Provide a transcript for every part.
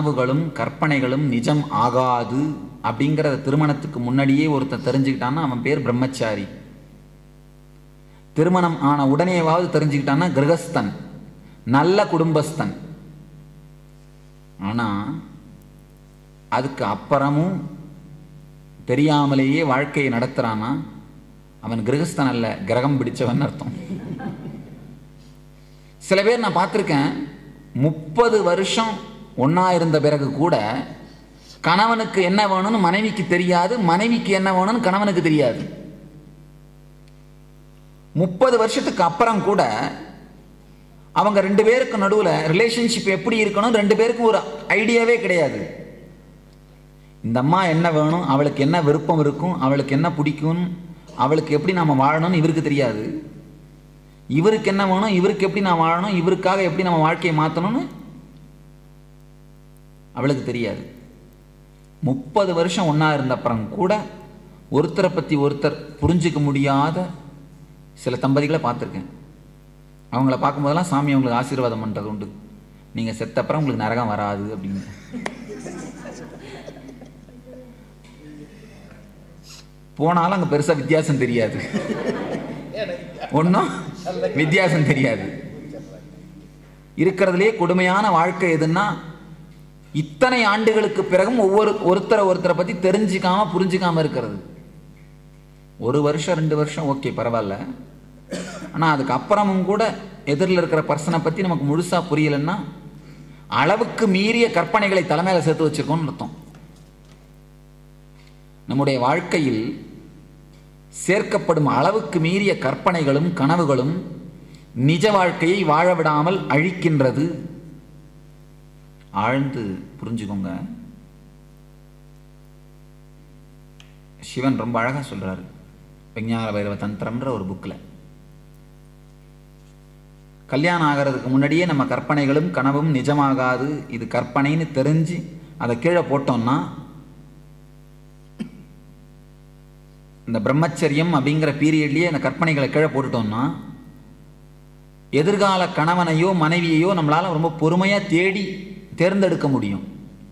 கனவுகளும் கற்பனைகளும் நிஜம் ஆகாது அப்படிங்கிறத திருமணத்துக்கு முன்னாடியே ஒருத்தன் தெரிஞ்சுக்கிட்டான்னா அவன் பேர் பிரம்மச்சாரி திருமணம் ஆன உடனேவாவது தெரிஞ்சுக்கிட்டான்னா கிரகஸ்தன் நல்ல குடும்பஸ்தன் ஆனா அதுக்கு அப்புறமும் தெரியாமலேயே வாழ்க்கையை நடத்துறானா அவன் கிரகஸ்தன் அல்ல கிரகம் பிடிச்சவன் அர்த்தம் சில பேர் நான் பார்த்துருக்கேன் முப்பது வருஷம் ஒண்ணா இருந்த பிறகு கூட கணவனுக்கு என்ன வேணும்னு மனைவிக்கு தெரியாது மனைவிக்கு என்ன வேணும்னு கணவனுக்கு தெரியாது முப்பது வருஷத்துக்கு அப்புறம் கூட அவங்க ரெண்டு பேருக்கு நடுவில் ரிலேஷன்ஷிப் எப்படி இருக்கணும் ரெண்டு பேருக்கும் ஒரு ஐடியாவே கிடையாது இந்த அம்மா என்ன வேணும் அவளுக்கு என்ன விருப்பம் இருக்கும் அவளுக்கு என்ன பிடிக்கும் அவளுக்கு எப்படி நம்ம வாழணும்னு இவருக்கு தெரியாது இவருக்கு என்ன வேணும் இவருக்கு எப்படி நான் வாழணும் இவருக்காக எப்படி நம்ம வாழ்க்கையை மாற்றணும்னு அவளுக்கு தெரியாது முப்பது வருஷம் ஒன்றா இருந்த அப்புறம் கூட ஒருத்தரை பற்றி ஒருத்தர் புரிஞ்சுக்க முடியாத சில தம்பதிகளை பார்த்துருக்கேன் அவங்கள பார்க்கும்போதெல்லாம் சாமி அவங்களுக்கு ஆசீர்வாதம் பண்ணுறது உண்டு நீங்கள் செத்தப்புறம் உங்களுக்கு நரகம் வராது அப்படின்னு போனாலும் அங்கே பெருசாக வித்தியாசம் தெரியாது ஒன்றும் வித்தியாசம் தெரியாது இருக்கிறதுலே கொடுமையான வாழ்க்கை எதுன்னா இத்தனை ஆண்டுகளுக்கு பிறகும் ஒவ்வொரு ஒருத்தரை ஒருத்தரை பற்றி தெரிஞ்சுக்காம புரிஞ்சுக்காம இருக்கிறது ஒரு வருஷம் ரெண்டு வருஷம் ஓகே பரவாயில்ல ஆனால் அதுக்கு அப்புறமும் கூட எதிரில் இருக்கிற பர்சனை பற்றி நமக்கு முழுசாக புரியலைன்னா அளவுக்கு மீறிய கற்பனைகளை தலைமையில சேர்த்து வச்சிருக்கோம்னு அர்த்தம் நம்முடைய வாழ்க்கையில் சேர்க்கப்படும் அளவுக்கு மீறிய கற்பனைகளும் கனவுகளும் நிஜ வாழ்க்கையை வாழ விடாமல் அழிக்கின்றது ஆழ்ந்து புரிஞ்சுக்கோங்க சிவன் ரொம்ப அழகா சொல்றாரு விஞ்ஞான பைரவ தந்திரம்ன்ற ஒரு புக்கில் கல்யாணம் ஆகிறதுக்கு முன்னாடியே நம்ம கற்பனைகளும் கனவும் நிஜமாகாது இது கற்பனைன்னு தெரிஞ்சு அதை கீழே போட்டோம்னா இந்த பிரம்மச்சரியம் அப்படிங்கிற பீரியட்லேயே அந்த கற்பனைகளை கீழே போட்டுட்டோம்னா எதிர்கால கணவனையோ மனைவியையோ நம்மளால ரொம்ப பொறுமையாக தேடி தேர்ந்தெடுக்க முடியும்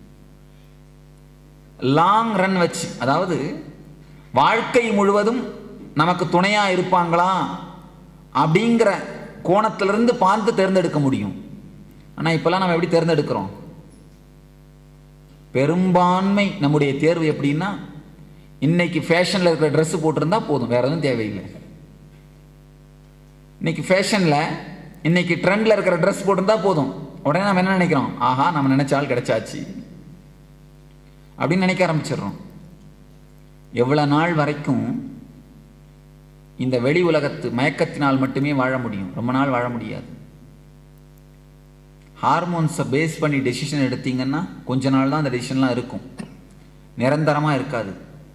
லாங் ரன் வச்சு அதாவது வாழ்க்கை முழுவதும் நமக்கு துணையா இருப்பாங்களா அப்படிங்கிற கோணத்திலிருந்து பார்த்து தேர்ந்தெடுக்க முடியும் ஆனால் இப்போல்லாம் நம்ம எப்படி தேர்ந்தெடுக்கிறோம் பெரும்பான்மை நம்முடைய தேர்வு எப்படின்னா இன்னைக்கு ஃபேஷனில் இருக்கிற ட்ரெஸ் போட்டிருந்தா போதும் வேற எதுவும் தேவையில்லை இன்னைக்கு ஃபேஷனில் இன்னைக்கு ட்ரெண்டில் இருக்கிற ட்ரெஸ் போட்டிருந்தா போதும் உடனே நம்ம என்ன நினைக்கிறோம் ஆஹா நம்ம நினைச்சால் கிடைச்சாச்சு அப்படின்னு நினைக்க ஆரம்பிச்சிடுறோம் எவ்வளோ நாள் வரைக்கும் இந்த வெளி உலகத்து மயக்கத்தினால் மட்டுமே வாழ முடியும் ரொம்ப நாள் வாழ முடியாது ஹார்மோன்ஸை பேஸ் பண்ணி டெசிஷன் எடுத்தீங்கன்னா கொஞ்ச நாள் தான் அந்த டெசிஷன்லாம் இருக்கும் நிரந்தரமாக இருக்காது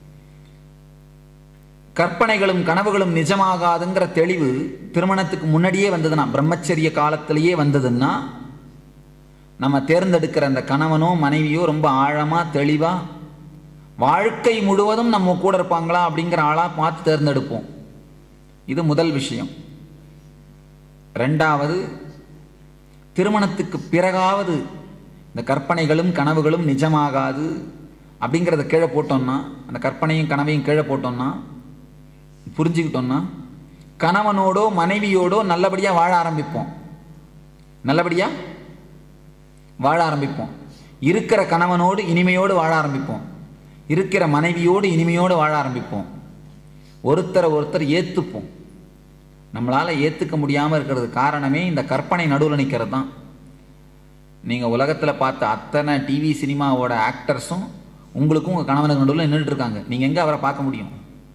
கற்பனைகளும் கனவுகளும் நிஜமாகாதுங்கிற தெளிவு திருமணத்துக்கு முன்னாடியே வந்ததுன்னா பிரம்மச்சரிய காலத்திலேயே வந்ததுன்னா நம்ம தேர்ந்தெடுக்கிற அந்த கணவனோ மனைவியோ ரொம்ப ஆழமாக தெளிவாக வாழ்க்கை முழுவதும் நம்ம கூட இருப்பாங்களா அப்படிங்கிற ஆளாக பார்த்து தேர்ந்தெடுப்போம் இது முதல் விஷயம் ரெண்டாவது திருமணத்துக்கு பிறகாவது இந்த கற்பனைகளும் கனவுகளும் நிஜமாகாது அப்படிங்கிறத கீழே போட்டோம்னா அந்த கற்பனையும் கனவையும் கீழே போட்டோம்னா புரிஞ்சுக்கிட்டோம்னா கணவனோடோ மனைவியோடோ நல்லபடியாக வாழ ஆரம்பிப்போம் நல்லபடியாக வாழ ஆரம்பிப்போம் இருக்கிற கணவனோடு இனிமையோடு வாழ ஆரம்பிப்போம் இருக்கிற மனைவியோடு இனிமையோடு வாழ ஆரம்பிப்போம் ஒருத்தரை ஒருத்தர் ஏற்றுப்போம் நம்மளால் ஏற்றுக்க முடியாமல் இருக்கிறது காரணமே இந்த கற்பனை நடுவில் நிற்கிறது தான் நீங்கள் உலகத்தில் பார்த்த அத்தனை டிவி சினிமாவோட ஆக்டர்ஸும் உங்களுக்கும் உங்கள் கணவனுக்கு நடுவில் நின்றுட்டு இருக்காங்க நீங்கள் எங்கே அவரை பார்க்க முடியும்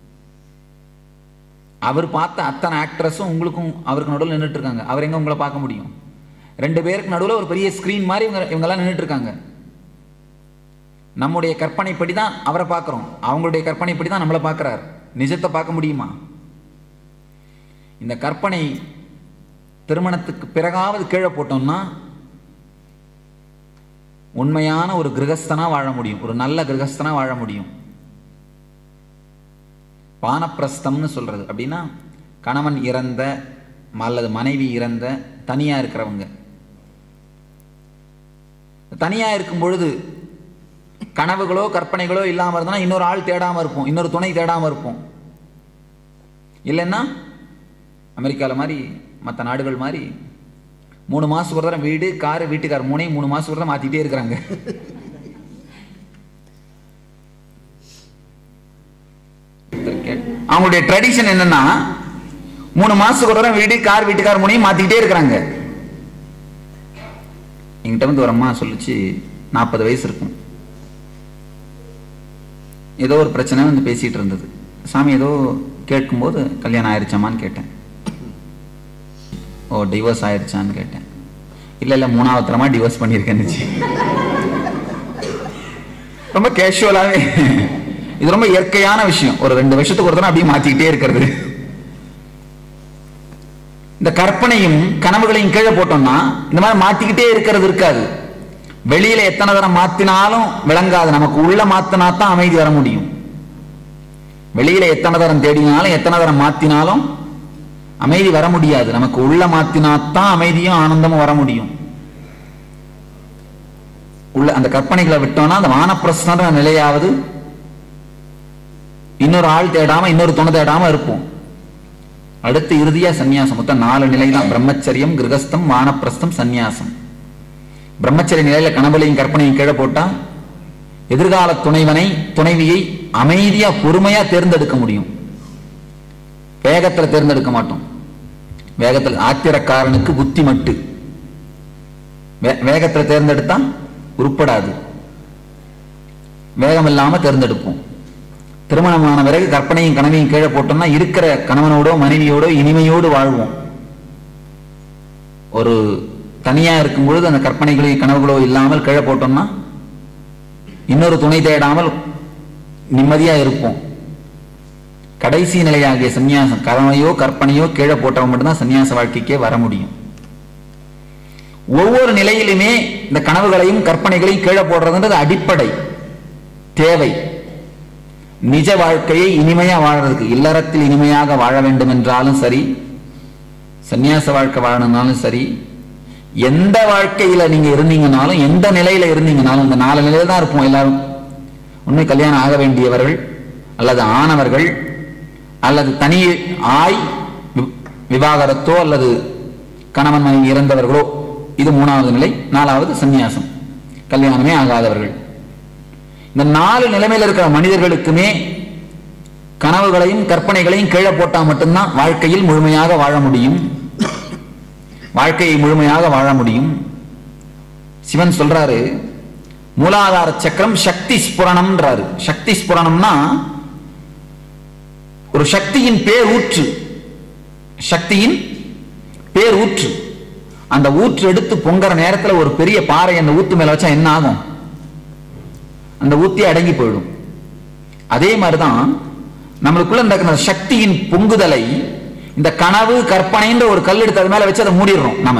அவர் பார்த்த அத்தனை ஆக்ட்ரஸும் உங்களுக்கும் அவருக்கு நடுவில் நின்றுட்டு இருக்காங்க அவர் எங்கே உங்களை பார்க்க முடியும் ரெண்டு பேருக்கு நடுவில் ஒரு பெரிய ஸ்க்ரீன் மாதிரி இவங்க இவங்கெல்லாம் நின்றுட்டு இருக்காங்க நம்முடைய கற்பனைப்படி தான் அவரை பார்க்குறோம் அவங்களுடைய கற்பனைப்படி தான் நம்மளை பார்க்குறாரு நிஜத்தை பார்க்க முடியுமா இந்த கற்பனை திருமணத்துக்கு பிறகாவது கீழே போட்டோம்னா உண்மையான ஒரு கிரகஸ்தனா வாழ முடியும் ஒரு நல்ல கிரகஸ்தனா வாழ முடியும் வானப்பிரஸ்தம்னு சொல்றது அப்படின்னா கணவன் இறந்த அல்லது மனைவி இறந்த தனியா இருக்கிறவங்க தனியாக இருக்கும் பொழுது கனவுகளோ கற்பனைகளோ இல்லாமல் இருந்தோம்னா இன்னொரு ஆள் தேடாமல் இருப்போம் இன்னொரு துணை தேடாமல் இருப்போம் இல்லைன்னா அமெரிக்காவில் மாதிரி மற்ற நாடுகள் மாதிரி மூணு மாதத்துக்கு ஒரு தடவை வீடு காரு வீட்டுக்கார் மூணையும் மூணு மாதத்துக்கு ஒரு தடவை மாற்றிட்டே இருக்கிறாங்க அவங்களுடைய ட்ரெடிஷன் என்னன்னா மூணு மாசத்துக்கு ஒரு தடவை வீடு கார் வீட்டுக்கார் மூணையும் மாத்திக்கிட்டே இருக்கிறாங்க என்கிட்ட வந்து ஒரு அம்மா சொல்லுச்சு நாற்பது வயசு இருக்கும் ஏதோ ஒரு பிரச்சனை வந்து பேசிட்டு இருந்தது சாமி ஏதோ கேட்கும்போது கல்யாணம் ஆயிடுச்சாமான்னு கேட்டேன் ஓ டிவோர்ஸ் ஆயிடுச்சான்னு கேட்டேன் இல்லை இல்லை மூணாவது தரமா டிவோர்ஸ் பண்ணியிருக்கேன்னுச்சு ரொம்ப கேஷுவலாகவே இது ரொம்ப இயற்கையான விஷயம் ஒரு ரெண்டு வருஷத்துக்கு ஒரு தடவை அப்படியே மாத்திக்கிட்டே இருக்கிறது இந்த கற்பனையும் கனவுகளையும் கீழே போட்டோம்னா இந்த மாதிரி மாத்திக்கிட்டே இருக்கிறது இருக்காது வெளியில எத்தனை தரம் மாத்தினாலும் விளங்காது நமக்கு உள்ள மாத்தினா தான் அமைதி வர முடியும் வெளியில எத்தனை தரம் தேடினாலும் எத்தனை தரம் மாத்தினாலும் அமைதி வர முடியாது நமக்கு உள்ள மாத்தினா தான் அமைதியும் ஆனந்தமும் வர முடியும் உள்ள அந்த கற்பனைகளை விட்டோம்னா அந்த வானப்பிரசன நிலையாவது இன்னொரு ஆள் தேடாம இன்னொரு துணை தேடாம இருப்போம் அடுத்து இறுதியா சந்நியாசம் மொத்தம் நாலு நிலை தான் பிரம்மச்சரியம் கிரகஸ்தம் வானப்பிரஸ்தம் சந்நியாசம் பிரம்மச்சரிய நிலையில கனவுலையும் கற்பனையும் கீழே போட்டா எதிர்கால துணைவனை துணைவியை அமைதியா பொறுமையா தேர்ந்தெடுக்க முடியும் வேகத்துல தேர்ந்தெடுக்க மாட்டோம் வேகத்தில் ஆத்திரக்காரனுக்கு புத்தி மட்டு வே- வேகத்துல தேர்ந்தெடுத்தா உருப்படாது வேகம் இல்லாம தேர்ந்தெடுப்போம் திருமணமான பிறகு கற்பனையும் கனவையும் கீழே போட்டோம்னா இருக்கிற கணவனோடோ மனைவியோடோ இனிமையோடு வாழ்வோம் ஒரு தனியா இருக்கும் பொழுது அந்த கற்பனைகளோ கனவுகளோ இல்லாமல் கீழே போட்டோம்னா இன்னொரு துணை தேடாமல் நிம்மதியா இருப்போம் கடைசி நிலையாகிய சந்நியாசம் கனவையோ கற்பனையோ கீழே போட்டவன் மட்டும்தான் சந்நியாச வாழ்க்கைக்கே வர முடியும் ஒவ்வொரு நிலையிலுமே இந்த கனவுகளையும் கற்பனைகளையும் கீழே போடுறதுன்றது அடிப்படை தேவை நிஜ வாழ்க்கையை இனிமையா வாழறதுக்கு இல்லறத்தில் இனிமையாக வாழ வேண்டும் என்றாலும் சரி சந்நியாச வாழ்க்கை வாழணும்னாலும் சரி எந்த வாழ்க்கையில நீங்க இருந்தீங்கனாலும் எந்த நிலையில இருந்தீங்கனாலும் இந்த நாலு நிலையில தான் இருப்போம் எல்லாரும் உண்மை கல்யாணம் ஆக வேண்டியவர்கள் அல்லது ஆனவர்கள் அல்லது தனி ஆய் வி- விவாகரத்தோ அல்லது கணவன் மனைவி இறந்தவர்களோ இது மூணாவது நிலை நாலாவது சந்நியாசம் கல்யாணமே ஆகாதவர்கள் இந்த நாலு நிலைமையில இருக்கிற மனிதர்களுக்குமே கனவுகளையும் கற்பனைகளையும் கீழே போட்டா மட்டும்தான் வாழ்க்கையில் முழுமையாக வாழ முடியும் வாழ்க்கையை முழுமையாக வாழ முடியும் சிவன் சொல்றாரு மூலாதார சக்கரம் சக்தி ஸ்புரணம்ன்றாரு சக்தி ஸ்புரணம்னா ஒரு சக்தியின் பேர் ஊற்று சக்தியின் பேர் ஊற்று அந்த ஊற்று எடுத்து பொங்குற நேரத்துல ஒரு பெரிய பாறை அந்த ஊத்து மேல வச்சா என்ன ஆகும் அந்த ஊத்தி அடங்கி போயிடும் அதே மாதிரிதான் நம்மளுக்குள்ள இந்த சக்தியின் பொங்குதலை இந்த கனவு கற்பனைன்ற ஒரு கல் எடுத்து அது மேல வச்சு அதை மூடிடுறோம் நாம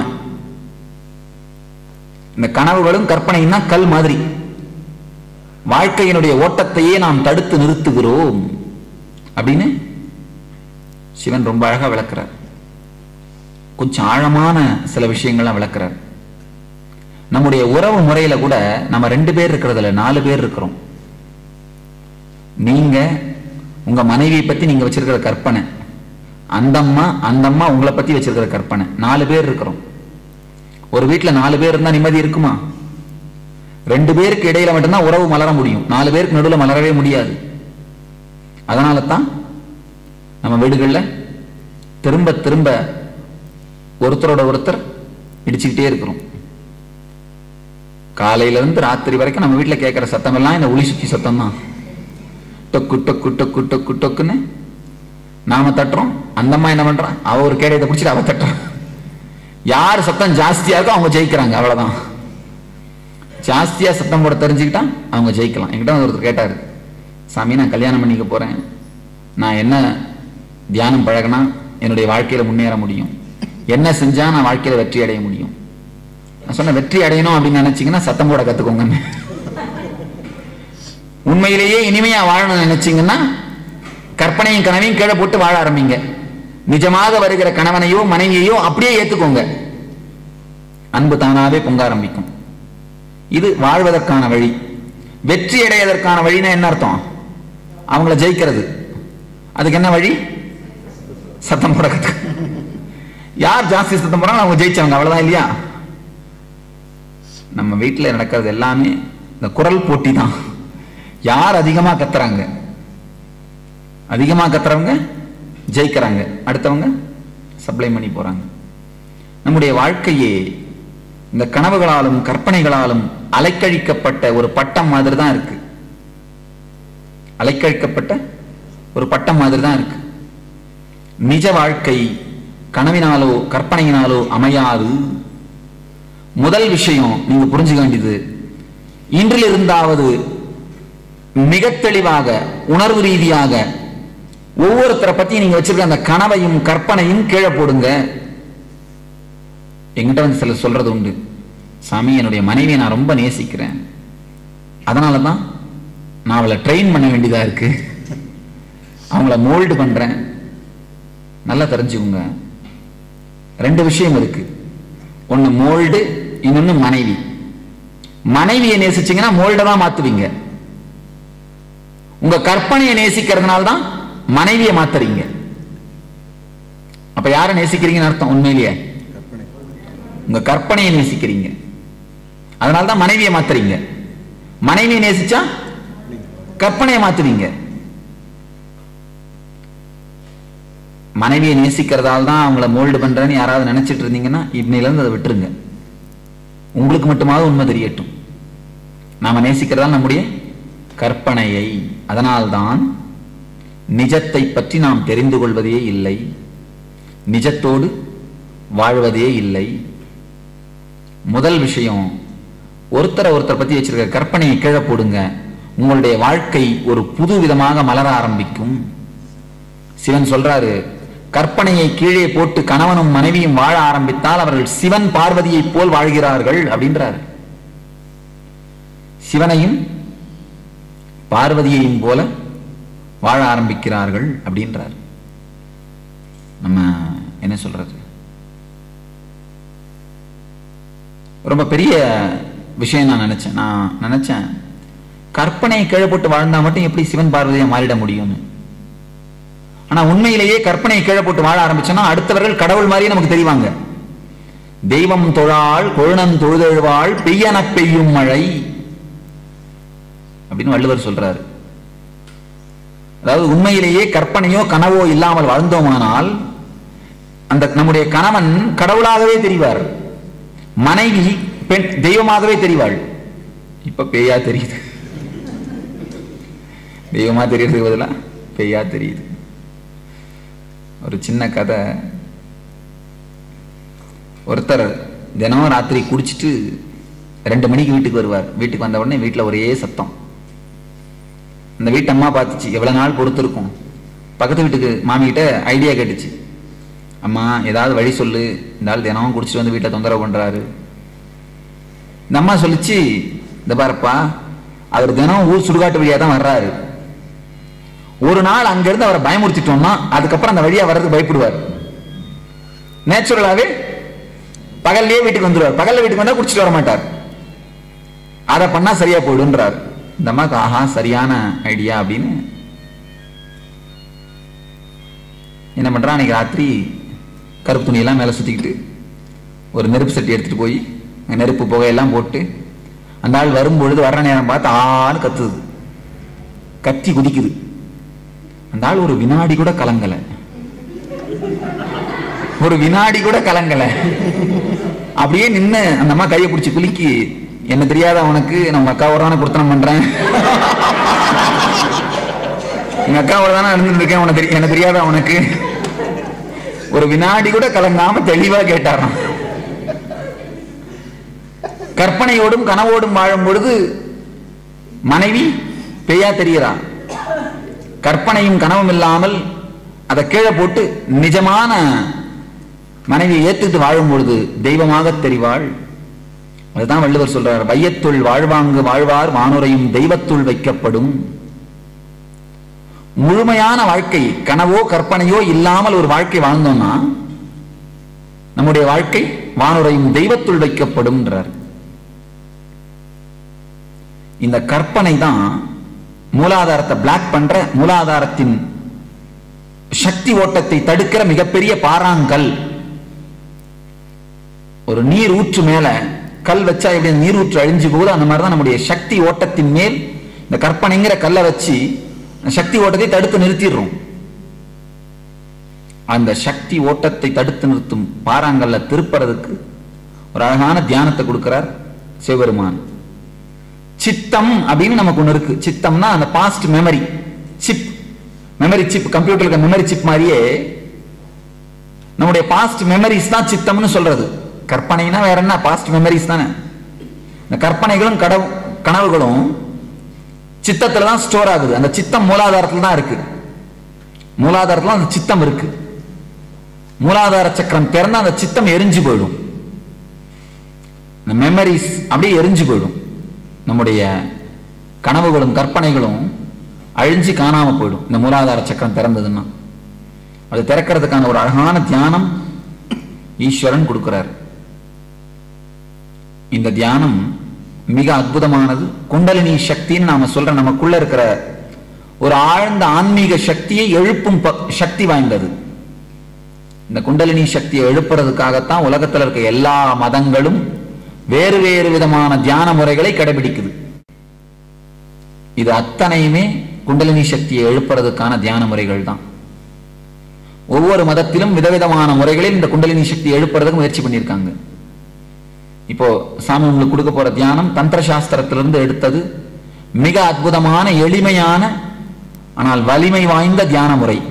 இந்த கனவுகளும் கற்பனையும் தான் கல் மாதிரி வாழ்க்கையினுடைய ஓட்டத்தையே நாம் தடுத்து நிறுத்துகிறோம் அப்படின்னு சிவன் ரொம்ப அழகா விளக்குறார் கொஞ்சம் ஆழமான சில விஷயங்கள்லாம் விளக்குறார் நம்முடைய உறவு முறையில கூட நம்ம ரெண்டு பேர் இருக்கிறதுல நாலு பேர் இருக்கிறோம் நீங்க உங்க மனைவியை பத்தி நீங்க வச்சிருக்கிற கற்பனை அந்த அம்மா அந்த அம்மா உங்களை பத்தி வச்சிருக்கிற கற்பனை நாலு பேர் இருக்கிறோம் ஒரு வீட்டுல நாலு பேர் இருந்தா நிம்மதி இருக்குமா ரெண்டு பேருக்கு இடையில மட்டும்தான் உறவு மலர முடியும் நாலு பேருக்கு நடுவில் மலரவே முடியாது அதனால தான் நம்ம வீடுகள்ல திரும்ப திரும்ப ஒருத்தரோட ஒருத்தர் இடிச்சுக்கிட்டே இருக்கிறோம் காலையில இருந்து ராத்திரி வரைக்கும் நம்ம வீட்டுல கேட்கிற சத்தம் எல்லாம் இந்த ஒளி சுத்தி சத்தம் தான் டொக்கு டொக்கு டொக்கு டொக்கு டொக்குன்னு நாம தட்டுறோம் அந்த அம்மா என்ன பண்றான் அவ ஒரு கேடயத்தை பிடிச்சிட்டு அவ தட்டுறான் யார் சத்தம் ஜாஸ்தியா இருக்கோ அவங்க ஜெயிக்கிறாங்க அவ்வளவுதான் ஜாஸ்தியா சத்தம் போட தெரிஞ்சுக்கிட்டா அவங்க ஜெயிக்கலாம் என்கிட்ட வந்து ஒருத்தர் கேட்டாரு சாமி நான் கல்யாணம் பண்ணிக்க போறேன் நான் என்ன தியானம் பழகினா என்னுடைய வாழ்க்கையில முன்னேற முடியும் என்ன செஞ்சா நான் வாழ்க்கையில வெற்றி அடைய முடியும் நான் சொன்ன வெற்றி அடையணும் அப்படின்னு நினைச்சீங்கன்னா சத்தம் போட கத்துக்கோங்கன்னு உண்மையிலேயே இனிமையா வாழணும்னு நினைச்சீங்கன்னா கற்பனையும் கனவையும் கீழே போட்டு வாழ ஆரம்பிங்க நிஜமாக வருகிற கணவனையோ மனைவியையோ அப்படியே ஏத்துக்கோங்க அன்பு தானாவே பொங்க ஆரம்பிக்கும் இது வாழ்வதற்கான வழி வெற்றி அடைவதற்கான வழினா என்ன அர்த்தம் அவங்கள ஜெயிக்கிறது அதுக்கு என்ன வழி சத்தம் போட கத்து யார் ஜாஸ்தி சத்தம் போறாங்க அவங்க ஜெயிச்சவங்க அவ்வளவுதான் இல்லையா நம்ம வீட்டில் நடக்கிறது எல்லாமே இந்த குரல் போட்டி தான் யார் அதிகமா கத்துறாங்க அதிகமா கத்துறவங்க ஜெயிக்கிறாங்க அடுத்தவங்க சப்ளை பண்ணி போறாங்க நம்முடைய வாழ்க்கையே இந்த கனவுகளாலும் கற்பனைகளாலும் அலைக்கழிக்கப்பட்ட ஒரு பட்டம் மாதிரி தான் இருக்கு அலைக்கழிக்கப்பட்ட ஒரு பட்டம் மாதிரி தான் இருக்கு நிஜ வாழ்க்கை கனவினாலோ கற்பனையினாலோ அமையாது முதல் விஷயம் நீங்க புரிஞ்சுக்க வேண்டியது இன்றில் இருந்தாவது மிக தெளிவாக உணர்வு ரீதியாக ஒவ்வொருத்தரை பத்தி நீங்க வச்சிருக்க அந்த கனவையும் கற்பனையும் கீழே போடுங்க எங்கிட்ட வந்து சிலர் சொல்றது உண்டு சாமி என்னுடைய மனைவியை நான் ரொம்ப நேசிக்கிறேன் அதனால தான் நான் அவளை ட்ரெயின் பண்ண வேண்டியதா இருக்கு அவங்கள மோல்டு பண்றேன் நல்லா தெரிஞ்சுக்கோங்க ரெண்டு விஷயம் இருக்கு ஒன்னு மோல்டு இன்னொன்னு மனைவி மனைவியை நேசிச்சீங்கன்னா மோல்டை தான் மாத்துவீங்க உங்க கற்பனையை நேசிக்கிறதுனால தான் மனைவியை மாத்துறீங்க அப்ப யாரை நேசிக்கிறீங்கன்னு அர்த்தம் உண்மையிலேயே உங்க கற்பனையை நேசிக்கிறீங்க அதனால தான் மனைவியை மாத்துறீங்க மனைவியை நேசிச்சா கற்பனையை மாத்துவீங்க மனைவியை நேசிக்கிறதால தான் அவங்கள மோல்டு பண்றேன்னு யாராவது நினைச்சிட்டு இருந்தீங்கன்னா இன்னையில இருந்து அதை விட்டுருங்க உங்களுக்கு மட்டுமாவது உண்மை தெரியட்டும் நாம நேசிக்கிறதால் நம்முடைய கற்பனையை அதனால்தான் நிஜத்தை பற்றி நாம் தெரிந்து கொள்வதே இல்லை நிஜத்தோடு வாழ்வதே இல்லை முதல் விஷயம் ஒருத்தரை ஒருத்தர் பத்தி வச்சிருக்க கற்பனையை கீழே போடுங்க உங்களுடைய வாழ்க்கை ஒரு புது விதமாக மலர ஆரம்பிக்கும் சிவன் சொல்றாரு கற்பனையை கீழே போட்டு கணவனும் மனைவியும் வாழ ஆரம்பித்தால் அவர்கள் சிவன் பார்வதியை போல் வாழ்கிறார்கள் அப்படின்றார் சிவனையும் பார்வதியையும் போல வாழ ஆரம்பிக்கிறார்கள் அப்படின்றார் நம்ம என்ன சொல்றது ரொம்ப பெரிய விஷயம் நான் நினைச்சேன் நான் நினைச்சேன் கற்பனையை கீழே போட்டு வாழ்ந்தா மட்டும் எப்படி சிவன் பார்வதியா மாறிட முடியும்னு ஆனா உண்மையிலேயே கற்பனையை கீழே போட்டு வாழ ஆரம்பிச்சோம்னா அடுத்தவர்கள் கடவுள் மாதிரியே நமக்கு தெரிவாங்க தெய்வம் தொழாள் கொழுநன் தொழுதெழுவாள் பெய்யன பெய்யும் மழை அப்படின்னு வள்ளுவர் சொல்றாரு அதாவது உண்மையிலேயே கற்பனையோ கனவோ இல்லாமல் வாழ்ந்தோமானால் அந்த நம்முடைய கணவன் கடவுளாகவே தெரிவார் மனைவி பெண் தெய்வமாகவே தெரிவாள் இப்ப பேயா தெரியுது தெய்வமா தெரியறதுக்கு பதிலா பேயா தெரியுது ஒரு சின்ன கதை ஒருத்தர் தினம் ராத்திரி குடிச்சிட்டு ரெண்டு மணிக்கு வீட்டுக்கு வருவார் வீட்டுக்கு வந்த உடனே வீட்டில் ஒரே சத்தம் அந்த வீட்டு அம்மா பார்த்துச்சு எவ்வளோ நாள் பொறுத்திருக்கும் பக்கத்து வீட்டுக்கு மாமிகிட்ட ஐடியா கேட்டுச்சு அம்மா ஏதாவது வழி சொல்லு இந்த ஆள் தினமும் குடிச்சிட்டு வந்து வீட்டில் தொந்தரவு பண்ணுறாரு இந்த அம்மா சொல்லிச்சு இந்த பாருப்பா அவர் தினம் ஊர் சுடுகாட்டு வழியாக தான் வர்றாரு ஒரு நாள் அங்கிருந்து அவரை பயமுறுத்திட்டோம்னா அதுக்கப்புறம் அந்த வழியா வர்றதுக்கு பயப்படுவார் நேச்சுரலாவே பகல்லையே வீட்டுக்கு வந்துடுவார் பகல்ல வீட்டுக்கு வந்தா குடிச்சிட்டு வர மாட்டார் அதை பண்ணா சரியா போயிடுன்றார் இந்த அம்மாக்கு ஆஹா சரியான ஐடியா அப்படின்னு என்ன பண்றான் அன்னைக்கு ராத்திரி கருப்பு துணியெல்லாம் மேலே சுத்திக்கிட்டு ஒரு நெருப்பு சட்டி எடுத்துட்டு போய் நெருப்பு புகையெல்லாம் போட்டு அந்த ஆள் வரும்பொழுது வர்ற நேரம் பார்த்து ஆள் கத்துது கத்தி குதிக்குது அந்த ஆள் ஒரு வினாடி கூட கலங்கல ஒரு வினாடி கூட கலங்கல அப்படியே நின்னு அந்த அம்மா கையை பிடிச்சி குலுக்கி என்ன தெரியாத உனக்கு நம்ம அக்காவோட தானே கொடுத்தனம் பண்றேன் எங்க அக்காவோட தானே நடந்துட்டு இருக்கேன் உனக்கு தெரி- எனக்கு தெரியாத உனக்கு ஒரு வினாடி கூட கலங்காம தெளிவா கேட்டாராம் கற்பனையோடும் கனவோடும் வாழும் பொழுது மனைவி பெய்யா தெரிகிறா கற்பனையும் கனவும் இல்லாமல் அதை கீழே போட்டு நிஜமான மனைவியை ஏத்துட்டு வாழும் பொழுது தெய்வமாக தெரிவாள் அதுதான் வள்ளுவர் சொல்றார் வையத்துள் வாழ்வாங்கு வாழ்வார் வானுரையும் தெய்வத்துள் வைக்கப்படும் முழுமையான வாழ்க்கை கனவோ கற்பனையோ இல்லாமல் ஒரு வாழ்க்கை வாழ்ந்தோம்னா நம்முடைய வாழ்க்கை வானுரையும் தெய்வத்துள் வைக்கப்படும்ன்றார் இந்த கற்பனை தான் மூலாதாரத்தை பிளாக் பண்ற மூலாதாரத்தின் சக்தி ஓட்டத்தை தடுக்கிற மிகப்பெரிய பாறாங்கல் ஒரு நீர் ஊற்று மேல கல் வச்சா எப்படி அந்த நீர் ஊற்று அழிஞ்சு போகுதோ அந்த மாதிரி தான் நம்முடைய சக்தி ஓட்டத்தின் மேல் இந்த கற்பனைங்கிற கல்லை வச்சு அந்த சக்தி ஓட்டத்தை தடுத்து நிறுத்திடுறோம் அந்த சக்தி ஓட்டத்தை தடுத்து நிறுத்தும் பாறாங்கல்ல திருப்புறதுக்கு ஒரு அழகான தியானத்தை கொடுக்கிறார் சிவபெருமான் சித்தம் அப்படின்னு நமக்கு ஒண்ணு இருக்கு சித்தம்னா அந்த fast memory chip memory chip கம்ப்யூட்டருக்கு மெமரி சிப் மாதிரியே நம்முடைய பாஸ்ட் மெமரிஸ் தான் சித்தம்னு சொல்றது கற்பனைனா வேற என்ன பாஸ்ட் மெமரிஸ் தானே இந்த கற்பனைகளும் கடவு கனவுகளும் சித்தத்துல தான் ஸ்டோர் ஆகுது அந்த சித்தம் மூலாதாரத்துல தான் இருக்கு மூலாதாரத்துல அந்த சித்தம் இருக்கு மூலாதார சக்கரம் திறந்தா அந்த சித்தம் எரிஞ்சு போயிடும் இந்த மெமரிஸ் அப்படியே எரிஞ்சு போயிடும் நம்முடைய கனவுகளும் கற்பனைகளும் அழிஞ்சு காணாம போயிடும் இந்த மூலாதார சக்கரம் திறந்ததுன்னா அது திறக்கிறதுக்கான ஒரு அழகான தியானம் ஈஸ்வரன் கொடுக்கிறார் இந்த தியானம் மிக அற்புதமானது குண்டலினி சக்தின்னு நாம சொல்ற நமக்குள்ள இருக்கிற ஒரு ஆழ்ந்த ஆன்மீக சக்தியை எழுப்பும் ப- சக்தி வாய்ந்தது இந்த குண்டலினி சக்தியை எழுப்புறதுக்காகத்தான் உலகத்துல இருக்க எல்லா மதங்களும் வேறு வேறு விதமான தியான முறைகளை கடைபிடிக்குது இது அத்தனையுமே குண்டலினி சக்தியை எழுப்புறதுக்கான தியான முறைகள் தான் ஒவ்வொரு மதத்திலும் விதவிதமான முறைகளில் இந்த குண்டலினி சக்தியை எழுப்புறதுக்கு முயற்சி பண்ணியிருக்காங்க இப்போ சாமி உங்களுக்கு கொடுக்க போற தியானம் தந்திர சாஸ்திரத்திலிருந்து எடுத்தது மிக அற்புதமான எளிமையான ஆனால் வலிமை வாய்ந்த தியான முறை